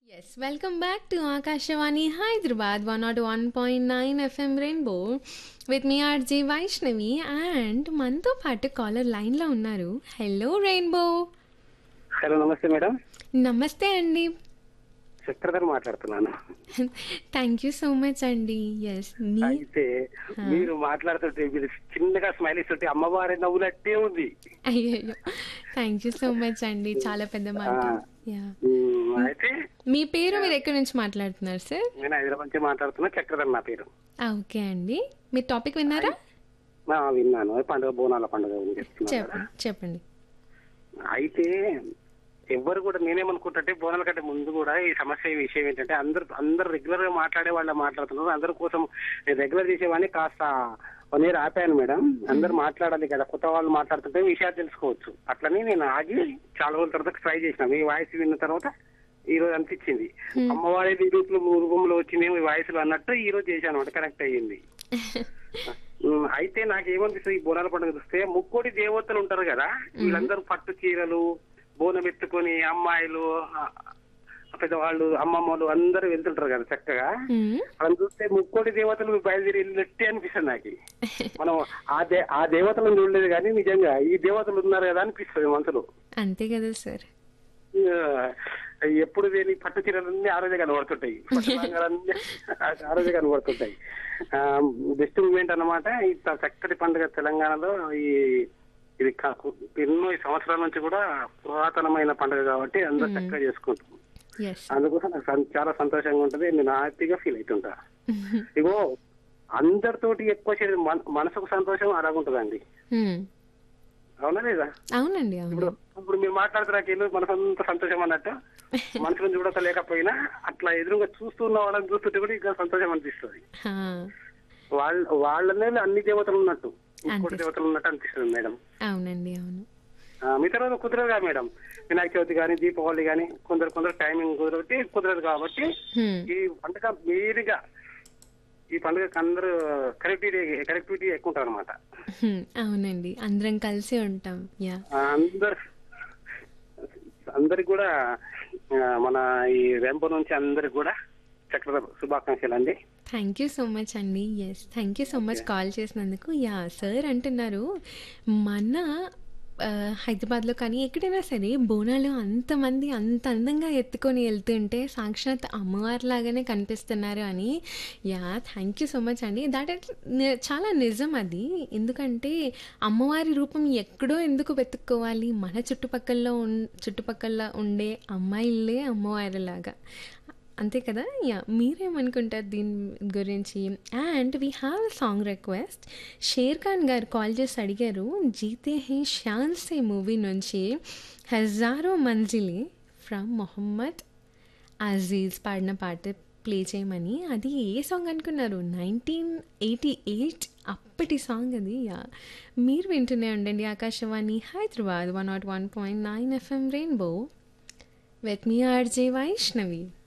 Yes, welcome back to Akashawani Hyderabad 101.9 FM Rainbow with me RJ Vaishnavi and మనతో పాటు caller లైన్లో ఉన్నారు hello rainbow hello నమస్తే madam నమస్తే అండి చక్రధర్ మాట్లాడుతున్నాను థ్యాంక్ యూ సో మచ్ అండి ఎస్ మీ అయితే మీరు మాట్లాడుతుంటే మీరు చిన్నగా స్మైల్ ఇస్తుంటే అమ్మవారి నవ్వులట్టే ఉంది అయ్యో థ్యాంక్ యూ సో మచ్ అండి చాలా పెద్ద మాట యా ఉమ్, అయితే మీ పేరు మీరు ఎక్కడి నుంచి మాట్లాడుతున్నారు సార్ నేను హైదరాబాద్ నుంచి మాట్లాడుతున్నా చక్రధర్ నా పేరు ఓకే అండి మీరు టాపిక్ విన్నారా ఆ, విన్నాను పండుగ బోనాల పండుగ గురించి చెప్తున్నాను కదా. చెప్పండి చెప్పండి అయితే ఎవరు కూడా నేనేమనుకుంటుంటే బోనాల కంటే ముందు కూడా ఈ సమస్య ఈ విషయం ఏంటంటే అందరు అందరు రెగ్యులర్ గా మాట్లాడే వాళ్ళ మాట్లాడుతున్నారు అందరి కోసం నేను రెగ్యులర్ చేసేవాడిని కాస్త వన్ ఇయర్ ఆపాను మేడం అందరు మాట్లాడాలి కదా కొత్త వాళ్ళు మాట్లాడుతుంటే విషయాలు తెలుసుకోవచ్చు అట్లని నేను ఆగి చాలా రోజుల తర్వాత ట్రై చేసిన మీ వాయిస్ విన్న తర్వాత ఈ రోజు అనిపించింది అమ్మవారి రూపంలో రూపంలో వచ్చిందేమో ఈ వాయిస్ అన్నట్టు ఈ రోజు చేశాను అంటే కనెక్ట్ అయ్యింది ఉమ్, అయితే నాకు ఏమనిపిస్తుంది ఈ బోనాల పండుగ చూస్తే ముక్కోటి దేవతలు ఉంటారు కదా వీళ్ళందరూ పట్టు చీరలు బోనం ఎత్తుకొని అమ్మాయిలు ఆ, పెద్దవాళ్ళు అమ్మమ్మలు అందరూ వెళ్తుంటారు కదా చక్కగా మ్మ్. మనం చూస్తే ముక్కోటి దేవతలు బయలుదేరి వెళ్ళినట్టే అనిపిస్తుంది నాకు మనం ఆ దే ఆ దేవతలను చూడలేదు కానీ నిజంగా ఈ దేవతలు ఉన్నారు కదా అనిపిస్తుంది మనసులో అంతే కదా సార్ ఆ, ఎప్పుడు లేని పట్టు చీరలన్నీ ఆ రోజే కనబడుతుంటాయి పట్టు లంగాలన్నీ ఆ రోజే కనబడుతుంటాయి బెస్ట్ మూమెంట్ అన్నమాట ఈ త- చక్కటి పండుగ తెలంగాణలో ఈ ఇది కా- ఎన్నో సంవత్సరాల నుంచి కూడా పురాతనమైన పండుగ కాబట్టి అందరూ చక్కగా చేసుకుంటాం ఎస్ అందుకోసం నాకు సం- చాలా సంతోషంగా ఉంటది నేను హ్యాపీగా ఫీల్ అవుతుంటా ఇగో అందరితోటి ఎక్కువ చేసేది మన- మనసుకు సంతోషం అలాగుంటదండి అవునా లేదా అవునండి అవును ఇప్పుడు ఇప్పుడు మీరు మాట్లాడుతున్న మనసంత సంతోషం అన్నట్టు మనసును చూడలేకపోయినా అట్లా ఎదురుగా చూస్తున్న వాళ్ళని చూస్తుంటే కూడా ఇంకా సంతోషం అనిపిస్తుంది హా. వాళ్ళ వాళ్ళనే అన్ని దేవతలు ఉన్నట్టు ఇంకోటి అనిపిస్తుంది. దేవతలు ఉన్నట్టు అనిపిస్తుంది మేడం అవునండి అవును ఆ, మిగతా రోజు కుదరదు కదా మేడం వినాయక చవితి కానీ దీపావళి కానీ కొందరు కొందరు టైమింగ్ కుదరబట్టి కుదరదు కాబట్టి హ్మ్. ఈ పండుగ మీరుగా ఈ పండుగకి అందరూ కనెక్టివిటీ కనెక్టివిటీ ఎక్కువ ఉంటారు అనమాట హ్మ్. అవునండి అందరం కలిసి ఉంటాం యా అందరు అందరికి కూడా ఆ, మన ఈ వెంప నుంచి అందరికి కూడా చక్ర శుభాకాంక్షలు అండి థ్యాంక్ యూ సో మచ్ అండి yes thank you so much call చేసినందుకు యా సార్ అంటున్నారు మన ఆ, హైదరాబాద్లో కానీ ఎక్కడైనా సరే బోనాలు అంతమంది అంత అందంగా ఎత్తుకొని వెళ్తుంటే సాక్షాత్ అమ్మవారి లాగానే కనిపిస్తున్నారు అని yeah thank you so much అండి దాట్ చాలా నిజం అది ఎందుకంటే అమ్మవారి రూపం ఎక్కడో ఎందుకు వెతుక్కోవాలి మన చుట్టుపక్కల ఉన్ చుట్టుపక్కల ఉండే అమ్మాయిలే అమ్మవారిలాగా అంతే కదా యా మీరేమనుకుంటారు దీని గురించి and we have song request Sher Khan గారు కాల్ చేసి అడిగారు జీతే హే శ్యాన్ సే మూవీ నుంచి హజారో మంజిలే ఫ్రమ్ మొహమ్మద్ అజీజ్ పాడిన పాట ప్లే చేయమని అది ఏ సాంగ్ అనుకున్నారు నైన్టీన్ ఎయిటీ ఎయిట్ అప్పటి సాంగ్ అది యా మీరు వింటూనే ఉండండి Akashvani Hyderabad one not one point nine FM Rainbow with మీ ఆర్జే వైష్ణవి